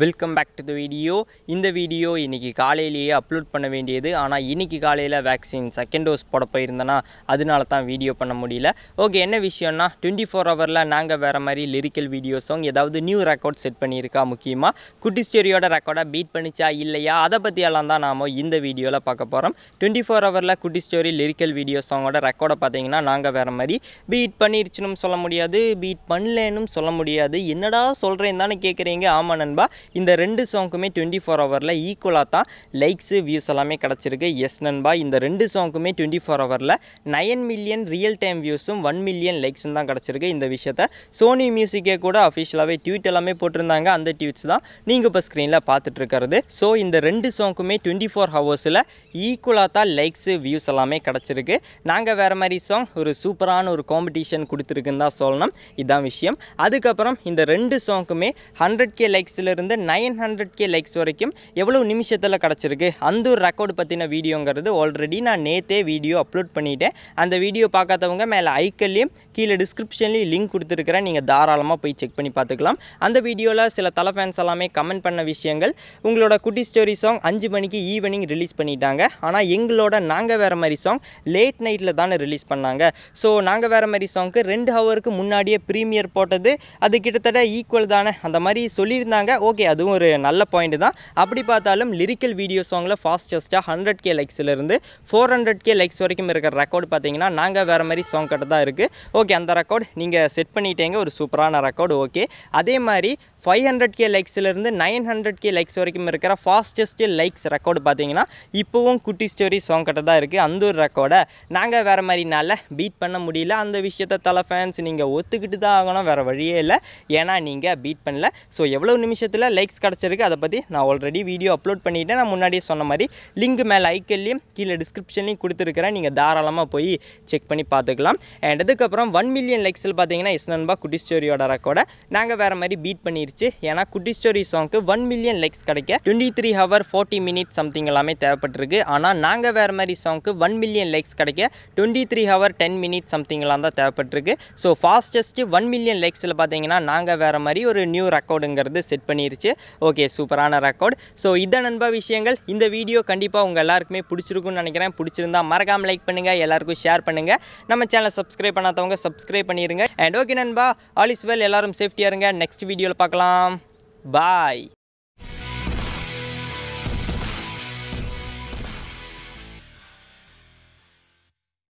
welcome back to the video இந்த video இன்றைக்கி காலையிலேயே அப்லோட் பண்ண வேண்டியது ஆனால் இன்றைக்கி காலையில் வேக்சின் செகண்ட் டோஸ் போட போயிருந்தேன்னா அதனால தான் வீடியோ பண்ண முடியல ஓகே என்ன விஷயம்னா டுவெண்ட்டி ஃபோர் ஹவரில் நாங்கள் வேறு மாதிரி லிரிக்கல் வீடியோஸும் ஏதாவது நியூ ரெக்கார்ட் செட் பண்ணியிருக்கா முக்கியமாக குட்டி ஸ்டோரியோட ரெக்கார்டை பீட் பண்ணிச்சா இல்லையா அதை பற்றியெல்லாம் தான் நாம் இந்த வீடியோவில் பார்க்க போகிறோம் டுவெண்ட்டி ஃபோர் ஹவரில் குட்டி ஸ்டோரி லிரிக்கல் வீடியோ சாங்கோட ரெக்கார்டை பார்த்தீங்கன்னா நாங்கள் வேறு மாதிரி பீட் பண்ணிருச்சுன்னு சொல்ல முடியாது பீட் பண்ணலன்னு சொல்ல முடியாது என்னடா சொல்கிறேன் தானே கேட்குறீங்க ஆமாம் நண்பா இந்த ரெண்டு சாங்க்குமே டுவெண்ட்டி ஃபோர் ஹவரில் ஈக்குவலாக தான் லைக்ஸு வியூஸ் எல்லாமே கிடச்சிருக்கு எஸ் நண்பா இந்த ரெண்டு சாங்க்குமே டுவெண்ட்டி ஃபோர் ஹவரில் நயன் மில்லியன் ரியல் டைம் வியூஸும் ஒன் மில்லியன் லைக்ஸும் தான் கிடச்சிருக்கு இந்த விஷயத்த சோனி மியூசிக்கே கூட அஃபிஷியலாகவே ட்வீட் எல்லாமே போட்டிருந்தாங்க அந்த ட்வீட்ஸ் தான் நீங்கள் இப்போ ஸ்க்ரீனில் பார்த்துட்டு இருக்கிறது ஸோ இந்த ரெண்டு சாங்க்குமே டுவெண்ட்டி ஃபோர் ஹவர்ஸில் ஈக்குவலாக தான் லைக்ஸு வியூஸ் எல்லாமே கிடச்சிருக்கு நாங்கள் வேறு மாதிரி சாங் ஒரு சூப்பரான ஒரு காம்படிஷன் கொடுத்துருக்குன்னு தான் சொல்லணும் இதுதான் விஷயம் அதுக்கப்புறம் இந்த ரெண்டு சாங்க்குமே ஹண்ட்ரட் கே லைக்ஸ்லேருந்து நைன் ஹண்ட்ரட் கே லைக்ஸ் வரைக்கும் எவ்வளோ நிமிஷத்தில் கிடச்சிருக்கு அந்த ஒரு ரெக்கார்டு பற்றின வீடியோங்கிறது ஆல்ரெடி நான் நேத்தே வீடியோ அப்லோட் பண்ணிட்டேன் அந்த வீடியோ பார்க்காதவங்க மேலே ஐக்கல்லையும் கீழே டிஸ்கிரிப்ஷன்லேயும் லிங்க் கொடுத்துருக்கிறேன் நீங்கள் தாராளமாக போய் செக் பண்ணி பார்த்துக்கலாம் அந்த வீடியோவில் சில தலை ஃபேன்ஸ் எல்லாமே கமெண்ட் பண்ண விஷயங்கள் உங்களோட குட்டி ஸ்டோரி சாங் அஞ்சு மணிக்கு ஈவினிங் ரிலீஸ் பண்ணிட்டாங்க ஆனால் எங்களோட நாங்கள் வேறு மாதிரி சாங் லேட் நைட்டில் தானே ரிலீஸ் பண்ணாங்க ஸோ நாங்கள் வேறு மாதிரி சாங்க்கு ரெண்டு ஹவருக்கு முன்னாடியே ப்ரீமியர் போட்டது அது கிட்டத்தட்ட ஈக்குவல் தானே அந்த மாதிரி சொல்லியிருந்தாங்க ஓகே அதுவும் ஒரு நல்ல பாயிண்ட் தான் அப்படி பார்த்தாலும் லிரிக்கல் வீடியோ சாங்கில் ஃபாஸ்டஸ்ட்டாக ஹண்ட்ரட் கே லைக்ஸ்லேருந்து ஃபோர் ஹண்ட்ரட் கே லைக்ஸ் வரைக்கும் இருக்கிற ரெக்கார்டு பார்த்தீங்கன்னா நாங்கள் வேறு மாதிரி சாங் கிட்ட தான் இருக்குது ஓகே அந்த ரெக்கார்டு நீங்கள் செட் பண்ணிட்டீங்க ஒரு சூப்பரான ரெக்கார்டு ஓகே அதே மாதிரி ஃபைவ் ஹண்ட்ரட் கே லைக்ஸ்லேருந்து நைன் ஹண்ட்ரட் கே லைக்ஸ் வரைக்கும் இருக்கிற ஃபாஸ்டஸ்ட் லைக்ஸ் ரெக்கார்டு பார்த்தீங்கன்னா இப்போவும் குட்டி ஸ்டோரி சாங் கிட்ட தான் இருக்குது அந்த ஒரு ரெக்கார்டை நாங்கள் வேறு மாதிரினால பீட் பண்ண முடியல அந்த விஷயத்த தலை ஃபேன்ஸ் நீங்கள் ஒத்துக்கிட்டு தான் ஆகணும் வேறு வழியே இல்லை ஏன்னா நீங்கள் பீட் பண்ணல ஸோ எவ்வளோ நிமிஷத்தில் லைக்ஸ் கிடச்சிருக்கு அதை பற்றி நான் ஆல்ரெடி வீடியோ அப்லோட் பண்ணிவிட்டேன் நான் முன்னாடியே சொன்ன மாதிரி லிங்க் மேலே ஐக்கல்லையும் கீழே டிஸ்கிரிப்ஷன்லையும் கொடுத்துருக்கிறேன் நீங்கள் தாராளமாக போய் செக் பண்ணி பார்த்துக்கலாம் அண்ட் அதுக்கப்புறம் ஒன் மில்லியன் லைக்ஸில் பார்த்தீங்கன்னா எஸ் நண்பா குட்டி ஸ்டோரியோட ரெக்கார்டை நாங்கள் வேறு மாதிரி பீட் பண்ணிருச்சு ஏன்னா குட்டி ஸ்டோரி சாங்க்கு ஒன் மில்லியன் லைக்ஸ் கிடைக்க twenty three hour forty minutes something எல்லாமே தேவைப்பட்டிருக்கு ஆனால் நாங்கள் வேறு மாதிரி சாங்க்கு ஒன் மில்லியன் லைக்ஸ் கிடைக்க twenty three hour ten minutes something எல்லாம் தான் தேவைப்பட்டிருக்கு ஸோ ஃபாஸ்டஸ்ட்டு ஒன் மில்லியன் லைக்ஸில் பார்த்தீங்கன்னா நாங்கள் வேறு மாதிரி ஒரு நியூ ரெக்கார்டுங்கிறது செட் பண்ணிருச்சு ஓகே சூப்பரான ரெக்கார்ட் ஸோ இதான் நண்பா விஷயங்கள் இந்த வீடியோ கண்டிப்பாக உங்கள் எல்லாருக்குமே பிடிச்சிருக்குன்னு நினைக்கிறேன் பிடிச்சிருந்தா மறக்காமல் லைக் பண்ணுங்கள் எல்லாருக்கும் ஷேர் பண்ணுங்கள் நம்ம சேனலை சப்ஸ்கிரைப் பண்ணாதவங்க சப்ஸ்கிரைப் பண்ணிடுங்க அண்ட் ஓகே நண்பா ஆல் இஸ் வெல் எல்லாரும் சேஃப்டியாக இருங்க நெக்ஸ்ட் வீடியோவில் பார்க்கலாம் பாய்